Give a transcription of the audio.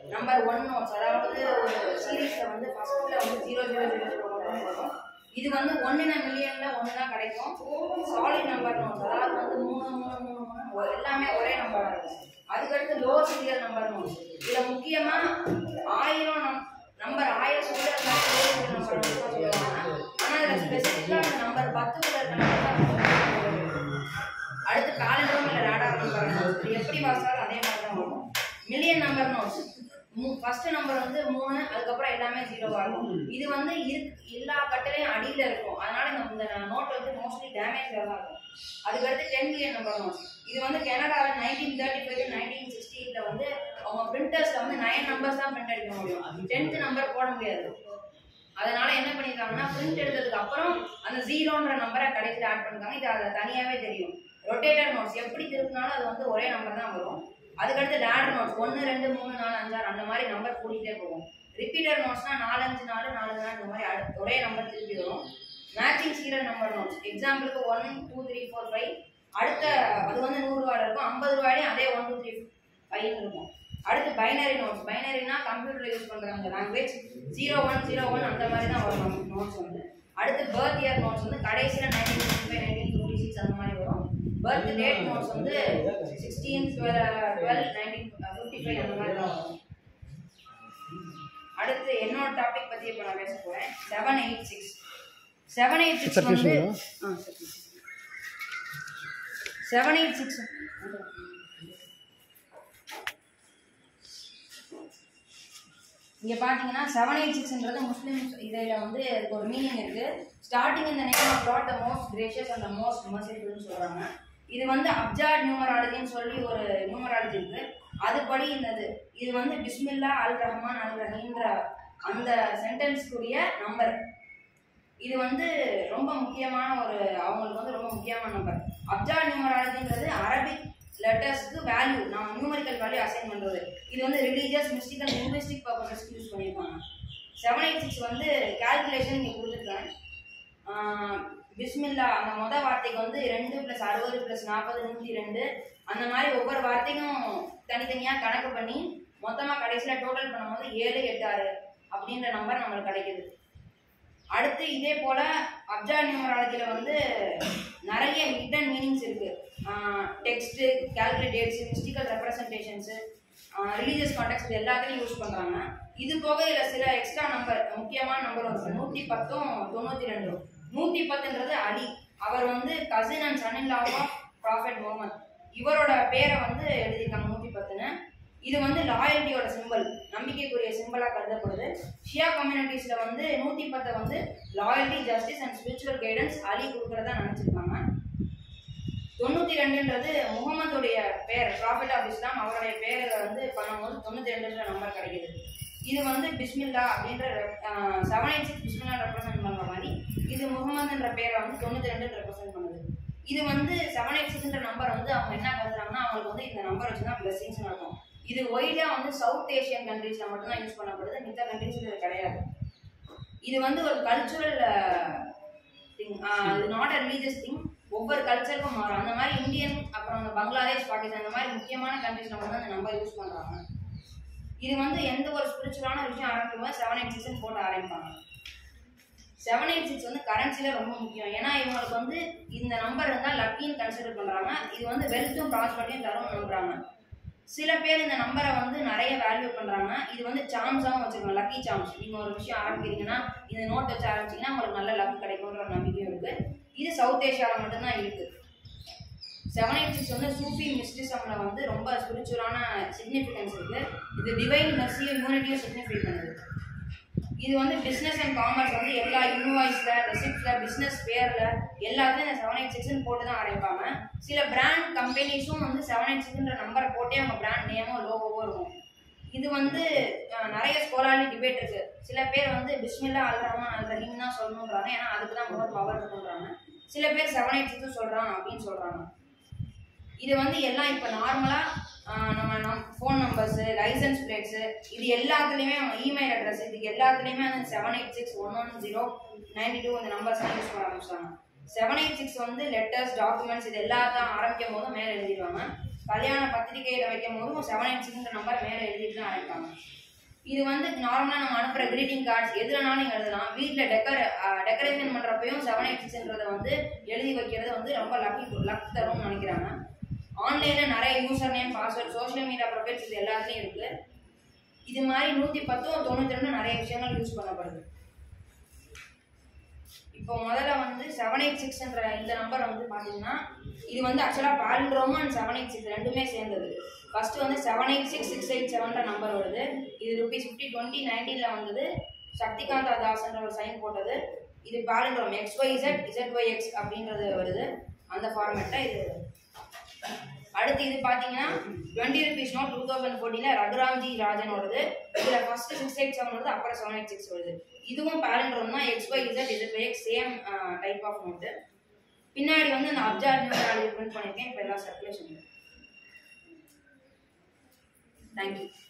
number one notes அதாவது ஒரு சீரீஸ்ல வந்து ஃபர்ஸ்ட்ல வந்து ஜீரோ ஜீரோ ஜீரோ ஜீரோ வரும் இது வந்து ஒன்னுன மில்லியன்ல ஒன்று தான் கிடைக்கும் சாலிட் நம்பர் நோட்ஸ் அதாவது வந்து மூணு மூணு மூணு மூணு ஒ- எல்லாமே ஒரே நம்பரா இருக்கும் அதுக்கடுத்து லோ சீரியல் நம்பர் நோட்ஸ் இதுல முக்கியமா ஆயிரம் நம் நம்பர் ஆயிரம் சொல்ல நம்பர் நம்பர் சொல்லுவாங்க ஆனா இதுல ஸ்பெசிஃபிக்கா அந்த நம்பர் பத்துக்குள்ள இருக்க நம்பர் தான் அடுத்து காலண்டரும் இல்லை ரேடார் நம்பர் இது எப்படி வாசிச்சாலும் அதே மாதிரி தான் வரும் million number notes first number வந்து மூணு அதுக்கப்புறம் எல்லாமே ஜீரோவா இருக்கும் இது வந்து இரு- எல்லா கட்டளையும் அடியில இருக்கும் அதனால இந்த- இந்த நோட் வந்து மோஸ்ட்லி டேமேஜ் தான் இருக்கும் அதுக்கடுத்து டென் மில்லியன் நம்பர் நோட்ஸ் இது வந்து கனடாவில் நைன்டீன் தேர்ட்டி ஃபைவ் நைன்டீன் சிக்ஸ்டீன்ல வந்து அவங்க பிரிண்டர்ஸ்ல வந்து நைன் நம்பர்ஸ் தான் பிரிண்ட் அடிக்க முடியும் டென்த் நம்பர் போட முடியாது அதனால என்ன பண்ணிருக்காங்கன்னா பிரிண்ட் எடுத்ததுக்கு அப்புறம் அந்த ஜீரோன்ற நம்பரை கடைசியில் ஆட் பண்ணிருக்காங்க இது அதை தனியாவே தெரியும் ரொட்டேட்டர் நோட்ஸ் எப்படி திருப்பினாலும் அது வந்து ஒரே நம்பர் தான் வரும் அதுக்கடுத்து லேடர் நோட்ஸ் ஒன்று ரெண்டு மூணு நாலு அஞ்சாறு அந்த மாதிரி நம்பர் கூட்டிகிட்டே போகும் ரிப்பீட்டர் நோட்ஸ்னா நாலஞ்சு நாலு நாலு நாலு இந்த மாதிரி அடுத்து ஒரே நம்பர் திருப்பி வரும் மேட்சிங் சீரியல் நம்பர் நோட்ஸ் எக்ஸாம்பிளுக்கு one two three four five அடுத்த அது வந்து நூறு ரூபாயில இருக்கும் ஐம்பது ரூபாயிலையும் அதே ஒன் டூ த்ரீ ஃபைவ்னு இருக்கும் அடுத்து பைனரி நோட்ஸ் பைனரினா கம்ப்யூட்டர்ல யூஸ் பண்றாங்க language zero one zero one அந்த மாதிரி தான் வரும் நோட்ஸ் வந்து அடுத்து பர்த் இயர் நோட்ஸ் வந்து கடைசியில் nineteen fifty five nineteen fifty six அந்த மாதிரி வரும் பர்த் டேட் நோட்ஸ் வந்து sixteen twelve twelve nineteen fifty five அந்த மாதிரி தான் வரும் அடுத்து என்னோட டாபிக் பத்தி இப்போ நான் பேச போறேன் seven eight six seven eight six வந்து செவன் எயிட் சிக்ஸ் இங்க பாத்தீங்கன்னா செவன் எயிட் சிக்ஸ்ன்றது முஸ்லிம்ஸ் இதில் வந்து இதுக்கு ஒரு மீனிங் இருக்கு ஸ்டார்டிங் இந்த name of God the most gracious and the most மர்சிஃபுல்னு சொல்றாங்க இது வந்து அப்ஜாட் நியூமராலஜின்னு சொல்லி ஒரு நியூமராலஜி இருக்கு அதுபடி இந்த இது வந்து பிஸ்மில்லா அல் ரஹ்மான் அல் ரஹீம்ன்ற அந்த சென்டென்ஸ்க்குரிய நம்பர் இது வந்து ரொம்ப முக்கியமான ஒரு அவங்களுக்கு வந்து ரொம்ப முக்கியமான நம்பர் அப்ஜாட் நியூமராலஜின்றது அரபிக் லெட்டர்ஸ்க்கு வேல்யூ நம்ம நியூமரிக்கல் வேல்யூ அசைன் பண்றது இது வந்து ரிலீஜியஸ் மிஸ்டிக்கல் லிங்குவிஸ்டிக் பர்பஸஸ்க்கு யூஸ் பண்ணியிருப்பாங்க செவன் எயிட் சிக்ஸ் வந்து கால்குலேஷன் இங்கே கொடுத்துருக்கேன் பிஸ்மில்லா அந்த மொத வார்த்தைக்கு வந்து ரெண்டு ப்ளஸ் அறுபது ப்ளஸ் நாற்பது நூற்றி ரெண்டு அந்த மாதிரி ஒவ்வொரு வார்த்தைக்கும் தனித்தனியாக கணக்கு பண்ணி மொத்தமாக கடைசியில் டோட்டல் பண்ணும்போது ஏழு எட்டு ஆறு அப்படின்ற நம்பர் நம்மளுக்கு கிடைக்குது அடுத்து இதே போல அப்ஜா நியூமராலஜில வந்து நிறைய ஹிடன் மீனிங்ஸ் இருக்கு text calculate dates mystical representations religious context இது எல்லாத்துலையும் யூஸ் பண்றாங்க இது போக இதுல சில எக்ஸ்ட்ரா நம்பர் முக்கியமான நம்பர் இருக்கு நூத்தி பத்தும் தொண்ணூத்தி ரெண்டும் நூத்தி பத்துன்றது அலி அவர் வந்து cousin and son in of prophet Muhammad இவரோட பேரை வந்து எழுதியிருக்காங்க நூத்தி பத்துன்னு இது வந்து லாயல்ட்டியோட சிம்பிள் நம்பிக்கைக்குரிய சிம்பிளா கருதப்படுது ஷியா கம்யூனிட்டிஸ்ல வந்து நூத்தி பத்தை வந்து loyalty justice and spiritual guidance Ali கொடுக்கறதா நினைச்சிருக்காங்க தொண்ணூத்தி ரெண்டுன்றது முகமதுடைய பேர் ப்ராஃபிட் ஆஃப் இஸ்லாம் அவருடைய பேரை வந்து பண்ணும்போது தொண்ணூத்தி ரெண்டுன்ற நம்பர் கிடைக்குது இது வந்து பிஸ்மில்லா அப்படின்ற செவன் எயிட் சிக்ஸ் பிஸ்மில்லா ரெப்ரசென்ட் பண்ற மாதிரி இது முகமதுன்ற பேரை வந்து தொண்ணூத்தி ரெண்டு ரெப்ரசென்ட் பண்ணுது இது வந்து செவன் எயிட் சிக்ஸ்ன்ற நம்பர் வந்து அவங்க என்ன கருதுறாங்கன்னா அவங்களுக்கு வந்து இந்த நம்பர் வச்சு தான் பிளஸிங்ஸ் நடக்கும் இது ஒய்டா வந்து சவுத் ஏஷியன் கண்ட்ரீஸ்ல மட்டும் தான் யூஸ் பண்ணப்படுது மித்த கண்ட்ரீஸ்ல இது கிடையாது இது வந்து ஒரு கல்ச்சுரல் திங் இது நாட் அ ரிலீஜியஸ் திங் ஒவ்வொரு கல்ச்சருக்கும் மாறும் அந்த மாதிரி இந்தியன் அப்புறம் அந்த பங்களாதேஷ் பாகிஸ்தான் அந்த மாதிரி முக்கியமான கண்ட்ரீஸ்ல மட்டும் தான் இந்த நம்பர் யூஸ் பண்றாங்க இது வந்து எந்த ஒரு ஸ்பிரிச்சுவலான விஷயம் ஆரம்பிக்கும் போது செவன் எயிட் சிக்ஸ் போட்டு ஆரம்பிப்பாங்க செவன் எயிட் சிக்ஸ் வந்து கரன்சில ரொம்ப முக்கியம் ஏன்னா இவங்களுக்கு வந்து இந்த நம்பர் இருந்தால் லக்கின்னு கன்சிடர் பண்றாங்க இது வந்து வெல்த்தும் ப்ராஸ்பர்ட்டியும் தரும் நம்புறாங்க சில பேர் இந்த நம்பரை வந்து நிறைய வேல்யூ பண்றாங்க இது வந்து சாம்ஸாவும் வச்சிருக்காங்க லக்கி சாம்ஸ் நீங்க ஒரு விஷயம் ஆரம்பிக்கிறீங்கன்னா இந்த நோட் வச்சு ஆரம்பிச்சீங்கன்னா உங்களுக்கு நல்ல லக் கிடைக்கும்ன்ற ஒரு நம்பிக்கையும் இருக்கு இது சவுத் ஏஷியாவில் மட்டும்தான் இருக்கு செவன் எயிட் சிக்ஸ் வந்து சூஃபி மிஸ்டிசம்ல வந்து ரொம்ப ஸ்பிரிச்சுவலான சிக்னிஃபிகன்ஸ் இருக்கு இது டிவைன் மெர்சியும் யூனிட்டியும் சிக்னிஃபை பண்ணுது இது வந்து பிஸ்னஸ் அண்ட் காமர்ஸ் வந்து எல்லா இன்வாய்ஸ்ல ரெசிப்ட்ல பிஸ்னஸ் பேர்ல எல்லாத்துலயும் இந்த செவன் எயிட் சிக்ஸ்னு போட்டு தான் ஆரம்பிப்பாங்க சில பிராண்ட் கம்பெனிஸும் வந்து செவன் எயிட் சிக்ஸ்ன்ற நம்பரை போட்டே அவங்க பிராண்ட் நேமோ லோகோவோ இருக்கும் இது வந்து அஹ், நிறைய ஸ்கோலாலி டிபேட் இருக்கு சில பேர் வந்து பிஸ்மில்லா அல் ரஹ்மான் அல் ரஹீம் தான் சொல்லணுன்றாங்க ஏன்னா அதுக்கு தான் மோர் பவர் இருக்குன்றாங்க சில பேர் செவன் எயிட் சிக்ஸ் சொல்றான் அப்படின்னு சொல்றாங்க இது வந்து எல்லாம் இப்போ நார்மலா நம்ம நம் ஃபோன் நம்பர்ஸ் லைசன்ஸ் பிளேட்ஸ் இது எல்லாத்துலேயுமே இமெயில் அட்ரஸ் இதுக்கு எல்லாத்துலேயுமே வந்து seven eight six one one zero ninety two இந்த நம்பர்ஸ் யூஸ் பண்ண ஆரம்பிச்சாங்க செவன் எயிட் சிக்ஸ் வந்து லெட்டர்ஸ் டாக்குமெண்ட்ஸ் இது எல்லாத்தையும் ஆரம்பிக்கும் போதும் மேலே எழுதிடுவாங்க கல்யாண பத்திரிகையில வைக்கும் போதும் செவன் எயிட் சிக்ஸ்ன்ற நம்பர் மேலே எழுதிட்டு தான் ஆரம்பிப்பாங்க இது வந்து நார்மலாக நம்ம அனுப்புகிற greeting cards எதுலனாலும் நீங்கள் எழுதலாம் வீட்டில் டெக்கர் டெக்கரேஷன் பண்ணுறப்பையும் செவன் எயிட் சிக்ஸ்ன்றதை வந்து எழுதி வைக்கிறது வந்து ரொம்ப லக்கி லக் தரும்னு நினைக்கிறாங்க ஆன்லைனில் நிறைய user name password social media profiles இது எல்லாத்துலேயும் இருக்குது இது மாதிரி நூற்றி பத்தும் தொண்ணூற்றி ரெண்டும் நிறைய விஷயங்கள் யூஸ் பண்ணப்படுது இப்போ முதல்ல வந்து செவன் எயிட் சிக்ஸ்ன்ற இந்த நம்பர் வந்து பார்த்தீங்கன்னா இது வந்து ஆக்சுவலாக palindrome and seven eight six ரெண்டுமே சேர்ந்தது ஃபர்ஸ்ட் வந்து seven eight six six eight செவன்ற நம்பர் வருது இது ருபீஸ் ஃபிஃப்டி டுவெண்ட்டி நைன்டீனில் வந்தது சக்திகாந்தா தாஸ்ன்ற ஒரு சைன் போட்டது இது palindrome X Y Z Z Y X அப்படின்றது வருது அந்த ஃபார்மேட்டில் இது அடுத்து இது பார்த்தீங்கன்னா twenty rupees note two thousand ஃபோர்டீனில் ரகுராம்ஜி ராஜன் வருது இதில் ஃபர்ஸ்ட் சிக்ஸ் எயிட் செவன் வருது அப்புறம் செவன் எயிட் சிக்ஸ் வருது இதுவும் பேலண்ட்ரோம் தான் X Y Z Z Y X same type of note பின்னாடி வந்து அந்த அப்ஜார் நியூமராலஜி பிரிண்ட் பண்ணியிருக்கேன் இப்போ எல்லாம் சர்க்குலேஷன் தேங்க்யூ